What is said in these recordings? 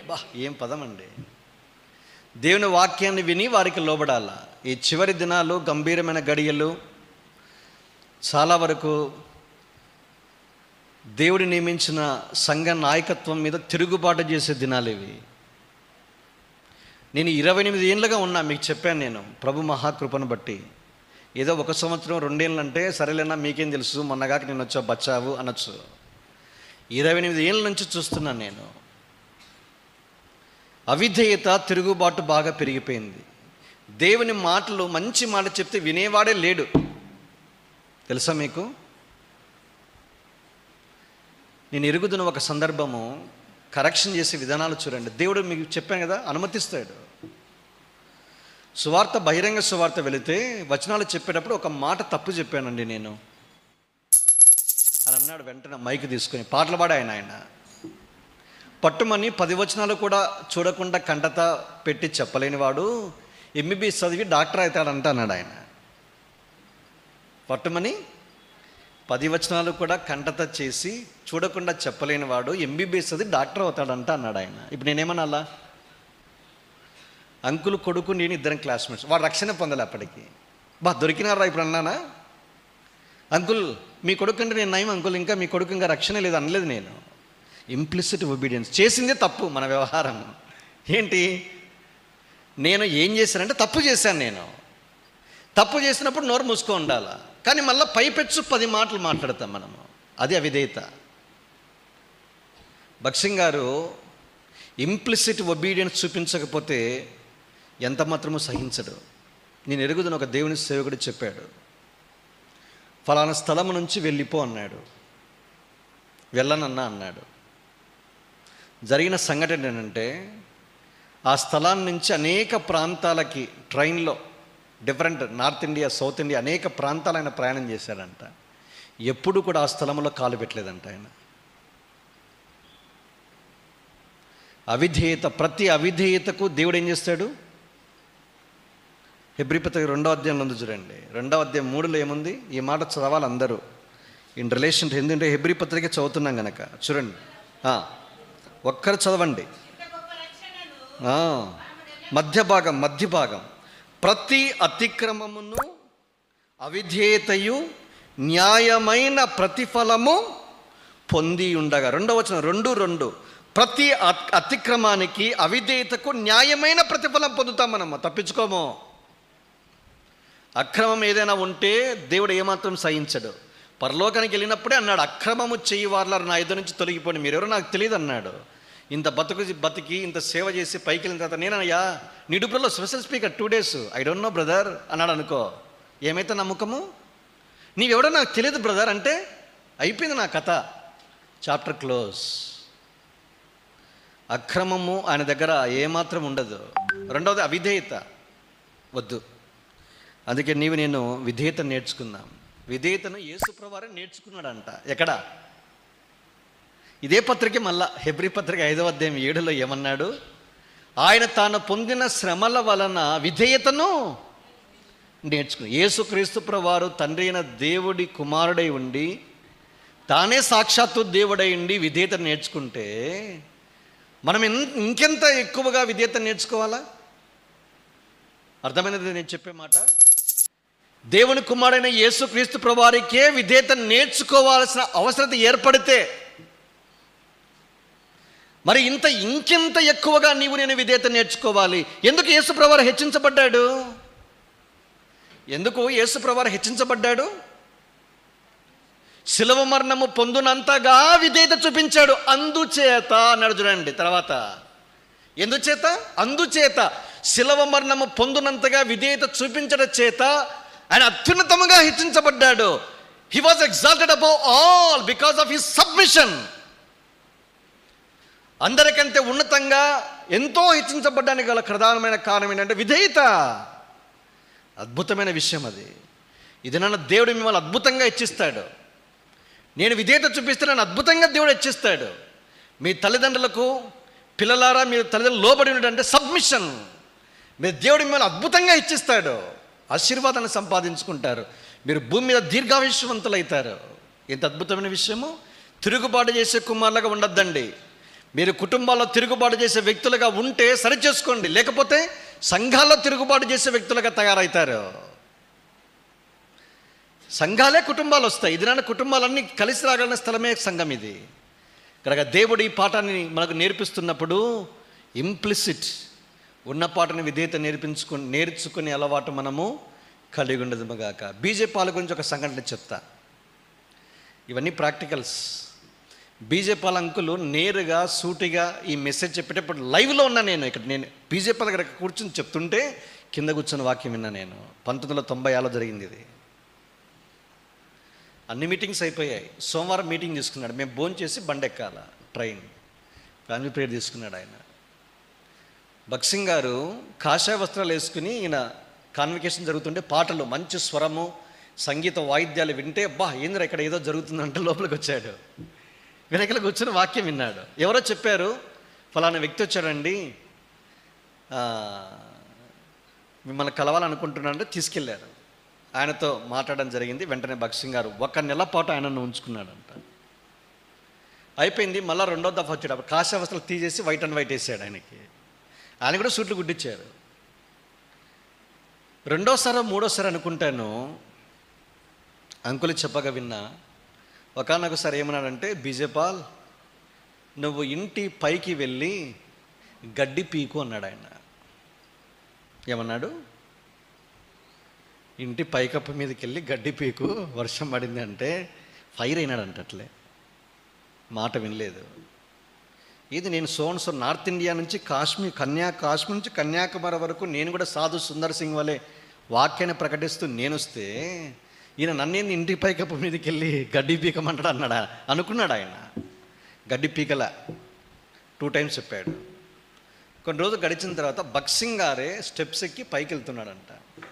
బా ఏం పదం అండి దేవుని వాక్యాన్ని విని వారికి లోబడాల ఈ చివరి దినాలు గంభీరమైన గడియలు చాలా వరకు దేవుడి నియమించిన సంఘ నాయకత్వం మీద తిరుగుబాటు చేసే దినాలు ఇవి నేను ఇరవై ఎనిమిది ఏళ్ళుగా ఉన్నా మీకు చెప్పాను నేను ప్రభు మహాకృపను బట్టి ఏదో ఒక సంవత్సరం రెండేళ్ళు అంటే సరేలేనా మీకేం తెలుసు మొన్నగాక నేను వచ్చా బచ్చావు అనొచ్చు ఇరవై ఎనిమిది ఏళ్ళ నుంచి చూస్తున్నాను నేను అవిధేయత తిరుగుబాటు బాగా పెరిగిపోయింది దేవుని మాటలు మంచి మాట చెప్తే వినేవాడే లేడు తెలుసా మీకు నేను ఎరుగుతున్న ఒక సందర్భము కరెక్షన్ చేసే విధానాలు చూడండి దేవుడు మీకు చెప్పాను కదా అనుమతిస్తాడు సువార్త బహిరంగ సువార్త వెళితే వచనాలు చెప్పేటప్పుడు ఒక మాట తప్పు చెప్పానండి నేను అని అన్నాడు వెంటనే మైక్ తీసుకొని పాటలు పాడే ఆయన ఆయన పట్టుమని పది వచనాలు కూడా చూడకుండా కంటత పెట్టి చెప్పలేని వాడు ఎంబీబీఎస్ చదివి డాక్టర్ అవుతాడంట అన్నాడు ఆయన పట్టుమని పది వచనాలు కూడా కంటత చేసి చూడకుండా చెప్పలేని వాడు ఎంబీబీఎస్ చదివి డాక్టర్ అవుతాడంట అన్నాడు ఆయన ఇప్పుడు నేనేమనాలా అంకుల్ కొడుకు నేను ఇద్దరం క్లాస్మేట్స్ వాడు రక్షణ పొందాలి అప్పటికి బా దొరికినారా ఇప్పుడు అన్నానా అంకుల్ మీ కొడుకు అంటే నేను నయం అంకుల్ ఇంకా మీ కొడుకు ఇంకా రక్షణ లేదు అనలేదు నేను ఇంప్లిసిట్ ఒబీడియన్స్ చేసిందే తప్పు మన వ్యవహారం ఏంటి నేను ఏం చేశానంటే తప్పు చేశాను నేను తప్పు చేసినప్పుడు నోరు మూసుకో ఉండాలా కానీ మళ్ళీ పైపెచ్చు పది మాటలు మాట్లాడతాం మనము అది అవిధేయత భక్సింగ్ గారు ఇంప్లిసిట్ ఒబీడియన్స్ చూపించకపోతే ఎంత మాత్రమూ సహించడు నేను ఎరుగుదని ఒక దేవుని సేవకుడు చెప్పాడు ఫలానా స్థలం నుంచి వెళ్ళిపో అన్నాడు వెళ్ళనన్నా అన్నాడు జరిగిన సంఘటన ఏంటంటే ఆ స్థలాన్ని నుంచి అనేక ప్రాంతాలకి ట్రైన్లో different north India south India అనేక ప్రాంతాలు ఆయన ప్రయాణం చేశాడంట ఎప్పుడు కూడా ఆ స్థలంలో కాలు పెట్టలేదంట ఆయన అవిధేయత ప్రతి అవిధేయతకు దేవుడు ఏం చేస్తాడు హెబ్రిపత్రిక రెండో అధ్యాయంలో ఉంది చూడండి రెండో అధ్యాయం మూడులో ఏముంది ఈ మాట చదవాలి అందరూ ఇన్ రిలేషన్ టు ఎందుకంటే హెబ్రి పత్రిక చదువుతున్నాం గనక చూడండి ఆ, ఒక్కరు చదవండి ఆ, మధ్య భాగం మధ్య భాగం ప్రతి అతిక్రమమును అవిధేయతయు న్యాయమైన ప్రతిఫలము పొంది ఉండగా రెండవ వచనం రెండు రెండు ప్రతి అత్- అతిక్రమానికి అవిధేయతకు న్యాయమైన ప్రతిఫలం పొందుతాం మనము తప్పించుకోము అక్రమం ఏదైనా ఉంటే దేవుడు ఏమాత్రం సహించడు పరలోకానికి వెళ్ళినప్పుడే అన్నాడు అక్రమము చెయ్యి వాళ్ళ నా ఎదురు నుంచి తొలగిపోండి మీరెవరో నాకు తెలియదు అన్నాడు ఇంత బతుకు బతికి ఇంత సేవ చేసి పైకి వెళ్ళిన తర్వాత నేనయ్యా నిడుపులలో special speaker two days I don't know brother అన్నాడు అనుకో ఏమైతే నమ్మకము నీవెవడో నాకు తెలియదు బ్రదర్ అంటే అయిపోయింది నా కథ చాప్టర్ క్లోజ్ అక్రమము ఆయన దగ్గర ఏమాత్రం ఉండదు రెండవది అవిధేయత వద్దు అందుకే నీవు నేను విధేయత నేర్చుకుందాం విధేయతను యేసుప్రవారం నేర్చుకున్నాడంట ఎక్కడ ఇదే పత్రిక మళ్ళా హెబ్రి పత్రిక ఐదవ అధ్యాయం ఏడులో ఏమన్నాడు ఆయన తాను పొందిన శ్రమల వలన విధేయతను నేర్చుకుని యేసుక్రీస్తు ప్రవారు తండ్రి అయిన దేవుడి కుమారుడై ఉండి తానే సాక్షాత్తు దేవుడై ఉండి విధేయత నేర్చుకుంటే మనం ఎన్- ఇంకెంత ఎక్కువగా విధేయత నేర్చుకోవాలా అర్థమైనది నేను చెప్పే మాట దేవుని కుమారుడైన యేసుక్రీస్తు ప్రభువారికే విధేయత నేర్చుకోవాల్సిన అవసరత ఏర్పడితే మరి ఇంత ఇంకెంత ఎక్కువగా నీవు నేను విధేయత నేర్చుకోవాలి ఎందుకు యేసు ప్రభువారు హెచ్చించబడ్డాడు ఎందుకు యేసు ప్రభువారు హెచ్చించబడ్డాడు శిలవ మరణము పొందునంతగా విధేయత చూపించాడు అందుచేత అన్నాడు చూడండి తర్వాత ఎందుచేత అందుచేత శిలవ మరణము పొందునంతగా విధేయత చూపించడం చేత ఆయన అత్యున్నతముగా హెచ్చించబడ్డాడు he was exalted above all because of his submission అందరికంటే ఉన్నతంగా ఎంతో హెచ్చించబడ్డానికి గల ప్రధానమైన కారణం ఏంటంటే విధేయత అద్భుతమైన విషయం అది ఇది నన్ను దేవుడు మిమ్మల్ని అద్భుతంగా హెచ్చిస్తాడు నేను విధేయత చూపిస్తే నన్ను అద్భుతంగా దేవుడు హెచ్చిస్తాడు మీ తల్లిదండ్రులకు పిల్లలారా మీరు తల్లిదండ్రులు లోబడి ఉన్నటంటే సబ్మిషన్ మీరు దేవుడు మిమ్మల్ని అద్భుతంగా హెచ్చిస్తాడు ఆశీర్వాదాన్ని సంపాదించుకుంటారు మీరు భూమి మీద దీర్ఘాయుష్యవంతులు అవుతారు ఎంత అద్భుతమైన విషయము తిరుగుబాటు చేసే కుమారులుగా ఉండొద్దండి మీరు కుటుంబాల్లో తిరుగుబాటు చేసే వ్యక్తులుగా ఉంటే సరిచేసుకోండి లేకపోతే సంఘాల్లో తిరుగుబాటు చేసే వ్యక్తులుగా తయారవుతారు సంఘాలే కుటుంబాలు వస్తాయి ఇది నాన్న కుటుంబాలన్నీ కలిసి రాగలిగిన స్థలమే సంఘం ఇది కనుక దేవుడు ఈ పాఠాన్ని మనకు నేర్పిస్తున్నప్పుడు ఇంప్లిసిట్ ఉన్న పాటని విధేయత నేర్పించుకుని నేర్చుకునే అలవాటు మనము కలిగి ఉండదు గాక బీజే పాల గురించి ఒక సంఘటన చెప్తా ఇవన్నీ ప్రాక్టికల్స్ బీజే పాల అంకులు నేరుగా సూటిగా ఈ మెసేజ్ చెప్పేటప్పుడు లైవ్లో ఉన్నా నేను ఇక్కడ నేను బీజే పాల దగ్గర కూర్చుని చెప్తుంటే కింద కూర్చుని వాక్యం విన్నా నేను పంతొమ్మిది వందల తొంభై ఆరులో జరిగింది ఇది అన్ని మీటింగ్స్ అయిపోయాయి సోమవారం మీటింగ్ తీసుకున్నాడు మేము భోజనం చేసి బండెక్కాల ట్రైన్ ఫ్యామిలీ ప్రేయర్ తీసుకున్నాడు ఆయన భక్సింగ్ గారు కాషాయ వస్త్రాలు వేసుకుని ఈయన కాన్వికేషన్ జరుగుతుంటే పాటలు మంచి స్వరము సంగీత వాయిద్యాలు వింటే అబ్బా ఏంద్ర ఇక్కడ ఏదో జరుగుతుందంటే లోపలికి వచ్చాడు వెనకల కూర్చొని వాక్యం విన్నాడు ఎవరో చెప్పారు ఫలానా వ్యక్తి వచ్చాడండి ఆ, మిమ్మల్ని కలవాలనుకుంటున్నాడంటే తీసుకెళ్ళారు ఆయనతో మాట్లాడడం జరిగింది వెంటనే భక్సింగ్ గారు ఒక నెల పాటు ఆయనను ఉంచుకున్నాడంట అయిపోయింది మళ్ళీ రెండో దఫా వచ్చాడు అప్పుడు కాషాయ వస్త్రాలు తీసేసి వైట్ అండ్ వైట్ వేసాడు ఆయనకి ఆయన కూడా సూట్లు గుడ్డిచ్చారు రెండోసారి మూడోసారి అనుకుంటాను అంకులు చెప్పగా విన్నా ఒకనొకసారి ఏమన్నాడంటే బీజేపాల్ నువ్వు ఇంటి పైకి వెళ్ళి గడ్డి పీకు అన్నాడు ఆయన ఏమన్నాడు ఇంటి పైకప్పు మీదకి వెళ్ళి గడ్డి పీకు వర్షం పడింది అంటే ఫైర్ అయినాడంట అట్లే మాట వినలేదు ఇది నేను సోన్ సో నార్త్ ఇండియా నుంచి కాశ్మీర్ కన్యా కాశ్మీర్ నుంచి కన్యాకుమారి వరకు నేను కూడా సాధు సుందర్ సింగ్ వలె వాక్యాన్ని ప్రకటిస్తూ నేను వస్తే ఈయన నన్నేంది ఇంటి పైకప్పు మీదకి వెళ్ళి గడ్డి పీకమంటాడు అన్నాడా అనుకున్నాడు ఆయన గడ్డి పీకల టూ టైమ్స్ చెప్పాడు కొన్ని రోజులు గడిచిన తర్వాత బక్సింగ్ గారే స్టెప్స్ ఎక్కి పైకి వెళ్తున్నాడంట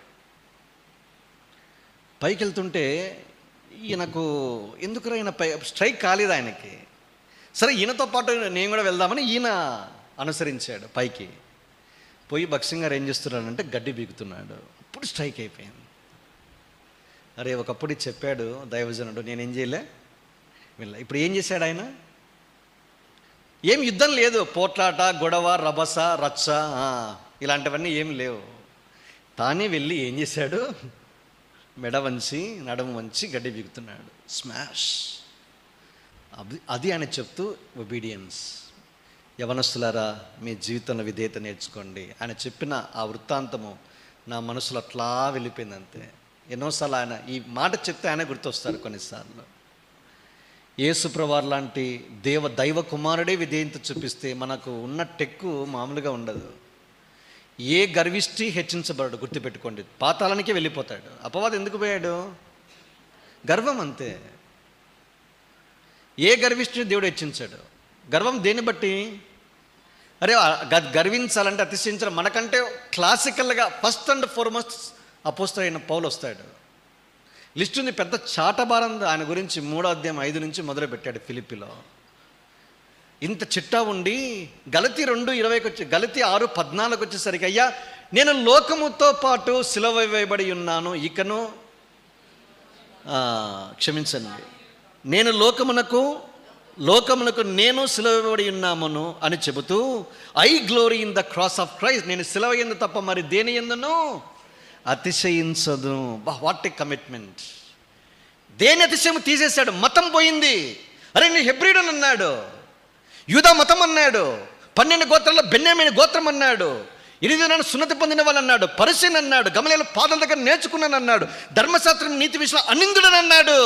పైకి వెళ్తుంటే ఈయనకు ఎందుకు ఈయన పై స్ట్రైక్ కాలేదు ఆయనకి సరే ఈయనతో పాటు నేను కూడా వెళ్దామని ఈయన అనుసరించాడు పైకి పోయి బక్సింగ్ గారు ఏం చేస్తున్నాడంటే గడ్డి బీగుతున్నాడు అప్పుడు స్ట్రైక్ అయిపోయింది అరే ఒకప్పుడు ఇది చెప్పాడు దైవజనుడు నేనేం చేయలే వెళ్ళా ఇప్పుడు ఏం చేశాడు ఆయన ఏం యుద్ధం లేదు పోట్లాట గొడవ రభస రచ్చ ఆ, ఇలాంటివన్నీ ఏం లేవు తానే వెళ్ళి ఏం చేశాడు మెడ వంచి నడుము వంచి గడ్డి బిగుతున్నాడు స్మాష్ అది అది ఆయన చెప్తూ ఒబీడియన్స్ యవనస్తులారా మీ జీవితంలో విధేయత నేర్చుకోండి ఆయన చెప్పిన ఆ వృత్తాంతము నా మనసులో అట్లా వెళ్ళిపోయింది అంతే ఎన్నోసార్లు ఆయన ఈ మాట చెప్తే ఆయన గుర్తొస్తారు కొన్నిసార్లు యేసుప్రవార్ లాంటి దేవ దైవ కుమారుడే విధేయత చూపిస్తే మనకు ఉన్న టెక్కు మామూలుగా ఉండదు ఏ గర్విష్టి హెచ్చించబడడు గుర్తుపెట్టుకోండి పాతాళానికే వెళ్ళిపోతాడు అపవాదం ఎందుకు పోయాడు గర్వం అంతే ఏ గర్విష్టిని దేవుడు హెచ్చించాడు గర్వం దేన్ని బట్టి అరే ఆ గ- గర్వించాలంటే అతిశయించాలి మనకంటే క్లాసికల్గా ఫస్ట్ అండ్ ఫార్మోస్ట్ అపోస్తలైన పౌలు వస్తాడు లిస్ట్ ఉంది పెద్ద చాటబారం ఆయన గురించి మూడో అధ్యాయం ఐదు నుంచి మొదలు పెట్టాడు ఫిలిపిలో ఇంత చిట్టా ఉండి గలతి రెండు ఇరవైకి వచ్చి గలతి ఆరు పద్నాలుగు వచ్చేసరికి అయ్యా నేను లోకముతో పాటు సిలవ వేయబడి ఉన్నాను ఇకను ఆ, క్షమించండి నేను లోకమునకు లోకమునకు నేను సిలవబడి ఉన్నామును అని చెబుతూ I glory in the cross of Christ నేను సిలవ ఎందు తప్ప మరి దేని ఎందును అతిశయించదు బా వాట్ ఏ కమిట్మెంట్ దేని అతిశయం తీసేశాడు మతం పోయింది అరే నేను హెబ్రిడన్ అన్నాడు యూదా మతం అన్నాడు పన్నెండు గోత్రాల్లో బెన్యామైన గోత్రం అన్నాడు ఎనిమిది నన్ను సున్నతి పొందిన వాళ్ళు అన్నాడు పరిశీలన అన్నాడు గమలేల పాదల దగ్గర నేర్చుకున్నాను అన్నాడు ధర్మశాస్త్రం నీతి విషయంలో అనిందుడని అన్నాడు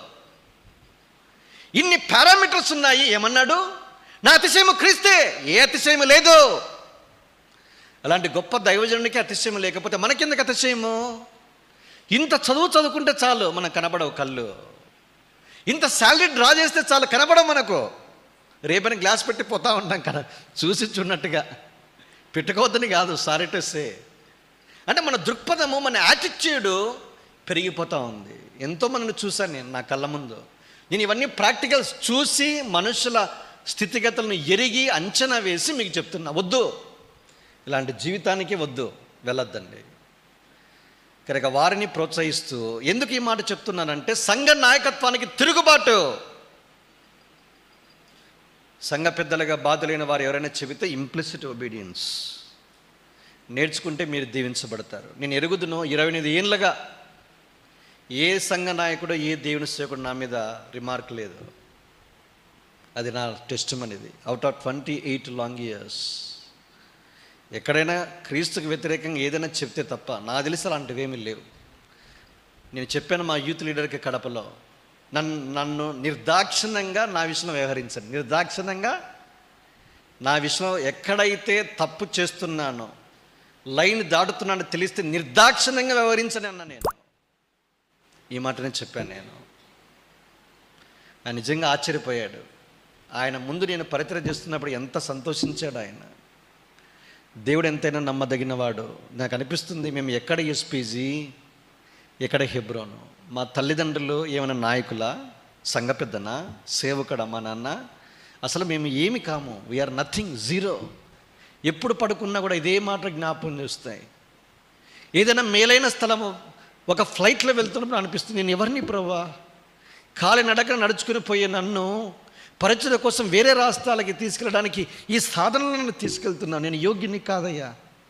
ఇన్ని పారామీటర్స్ ఉన్నాయి ఏమన్నాడు నా అతిశయము క్రీస్తే ఏ అతిశయము లేదు అలాంటి గొప్ప దైవజనునికి అతిశయం లేకపోతే మనకెందుకు అతిశయము ఇంత చదువు చదువుకుంటే చాలు మనకు కనబడవు కళ్ళు ఇంత శాలరీ డ్రా చేస్తే చాలు కనబడవు మనకు రేపని గ్లాస్ పెట్టి పోతా ఉంటాం కదా చూసి చూడనట్టుగా పెట్టుకోవద్దని కాదు సారీ టు సే అంటే మన దృక్పథము మన యాటిట్యూడ్ పెరిగిపోతూ ఉంది ఎంతో మందిని చూశాను నేను నా కళ్ళ ముందు నేను ఇవన్నీ ప్రాక్టికల్స్ చూసి మనుషుల స్థితిగతులను ఎరిగి అంచనా వేసి మీకు చెప్తున్నా వద్దు ఇలాంటి జీవితానికి వద్దు వెళ్ళొద్దండి కనుక వారిని ప్రోత్సహిస్తూ ఎందుకు ఈ మాట చెప్తున్నానంటే సంఘ నాయకత్వానికి తిరుగుబాటు సంఘ పెద్దలుగా బాధలైన వారు ఎవరైనా చెబితే ఇంప్లిసిట్ ఒబీడియన్స్ నేర్చుకుంటే మీరు దీవించబడతారు నేను ఎరుగుదును ఇరవై ఎనిమిది ఏళ్ళగా ఏ సంఘ నాయకుడు ఏ దేవుని సేవకుడు నా మీద రిమార్క్ లేదు అది నా టెస్ట్ అనేది out of twenty eight long years ఎక్కడైనా క్రీస్తుకు వ్యతిరేకంగా ఏదైనా చెప్తే తప్ప నా తెలిసి అలాంటివి ఏమీ లేవు నేను చెప్పాను మా యూత్ లీడర్కి కడపలో నన్ను నన్ను నిర్దాక్షిణ్యంగా నా విషయంలో వ్యవహరించండి నిర్దాక్షిణ్యంగా నా విషయంలో ఎక్కడైతే తప్పు చేస్తున్నానో లైన్ దాటుతున్నానో తెలిస్తే నిర్దాక్షిణ్యంగా వ్యవహరించని అన్న నేను ఈ మాట నేను చెప్పాను నేను ఆయన నిజంగా ఆశ్చర్యపోయాడు ఆయన ముందు నేను పరిచయం చేస్తున్నప్పుడు ఎంత సంతోషించాడు ఆయన దేవుడు ఎంతైనా నమ్మదగినవాడు నాకు అనిపిస్తుంది మేము ఎక్కడ ఎస్పీజీ ఎక్కడ హెబ్రోను మా తల్లిదండ్రులు ఏమైనా నాయకుల సంఘ పెద్దనా సేవకుడా మా నాన్న అసలు మేము ఏమి కాము వీఆర్ నథింగ్ జీరో ఎప్పుడు పడుకున్నా కూడా ఇదే మాట జ్ఞాపకం చేస్తాయి ఏదైనా మేలైన స్థలము ఒక ఫ్లైట్లో వెళ్తున్నప్పుడు అనిపిస్తుంది నేను ఎవరిని ప్రభా కాలి నడక నడుచుకుని పోయే నన్ను పరిచయ కోసం వేరే రాష్ట్రాలకి తీసుకెళ్ళడానికి ఈ సాధనలను తీసుకెళ్తున్నాను నేను యోగ్యుని కాదయ్యా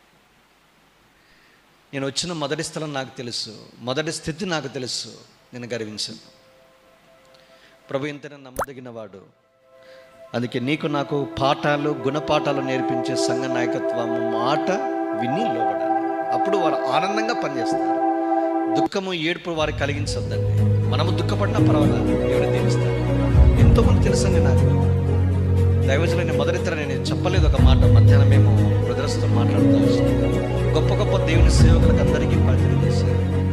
నేను వచ్చిన మొదటి స్థలం నాకు తెలుసు మొదటి స్థితి నాకు తెలుసు నేను గర్వించను ప్రభు ఇంతనే నమ్మదగిన వాడు అందుకే నీకు నాకు పాఠాలు గుణపాఠాలు నేర్పించే సంఘ నాయకత్వము మాట విని లోబడాలి అప్పుడు వారు ఆనందంగా పనిచేస్తారు దుఃఖము ఏడుపు వారికి కలిగించొద్దండి మనము దుఃఖపడినా పర్వాలేదు దేవుని దీవిస్తాడు ఎంతోమంది తెలుసండి నాకు దైవజులు నేను మొదటి తర నేను చెప్పలేదు ఒక మాట మధ్యాహ్నం మేము బ్రదర్స్తో మాట్లాడుతూ వచ్చినాం. గొప్ప గొప్ప దేవుని సేవకులకు అందరికీ పరిచయం చేశారు